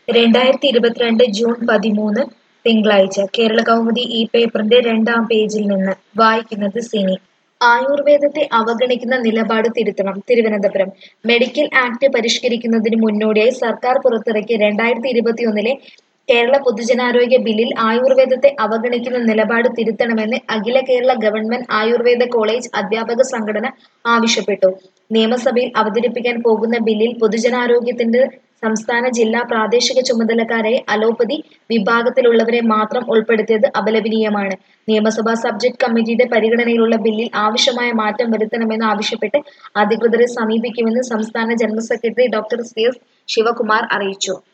രണ്ടായിരത്തി ഇരുപത്തിരണ്ട് ജൂൺ പതിമൂന്ന് തിങ്കളാഴ്ച കേരള കൗമുദി ഈ പേപ്പറിന്റെ രണ്ടാം പേജിൽ നിന്ന് വായിക്കുന്നത് സിനി ആയുർവേദത്തെ അവഗണിക്കുന്ന നിലപാട് തിരുത്തണം തിരുവനന്തപുരം മെഡിക്കൽ ആക്ട് പരിഷ്കരിക്കുന്നതിന് മുന്നോടിയായി സർക്കാർ പുറത്തിറക്കിയ രണ്ടായിരത്തി ഇരുപത്തിയൊന്നിലെ കേരള പൊതുജനാരോഗ്യ ബില്ലിൽ ആയുർവേദത്തെ അവഗണിക്കുന്ന നിലപാട് തിരുത്തണമെന്ന് അഖില കേരള ഗവൺമെന്റ് ആയുർവേദ കോളേജ് അധ്യാപക സംഘടന ആവശ്യപ്പെട്ടു നിയമസഭയിൽ അവതരിപ്പിക്കാൻ പോകുന്ന ബില്ലിൽ പൊതുജനാരോഗ്യത്തിന്റെ സംസ്ഥാന ജില്ലാ പ്രാദേശിക ചുമതലക്കാരായി അലോപ്പതി വിഭാഗത്തിലുള്ളവരെ മാത്രം ഉൾപ്പെടുത്തിയത് അപലപനീയമാണ് നിയമസഭാ സബ്ജക്ട് കമ്മിറ്റിയുടെ പരിഗണനയിലുള്ള ബില്ലിൽ ആവശ്യമായ മാറ്റം വരുത്തണമെന്ന് ആവശ്യപ്പെട്ട് അധികൃതരെ സമീപിക്കുമെന്ന് സംസ്ഥാന general secretary doctor C S Sivakumar അറിയിച്ചു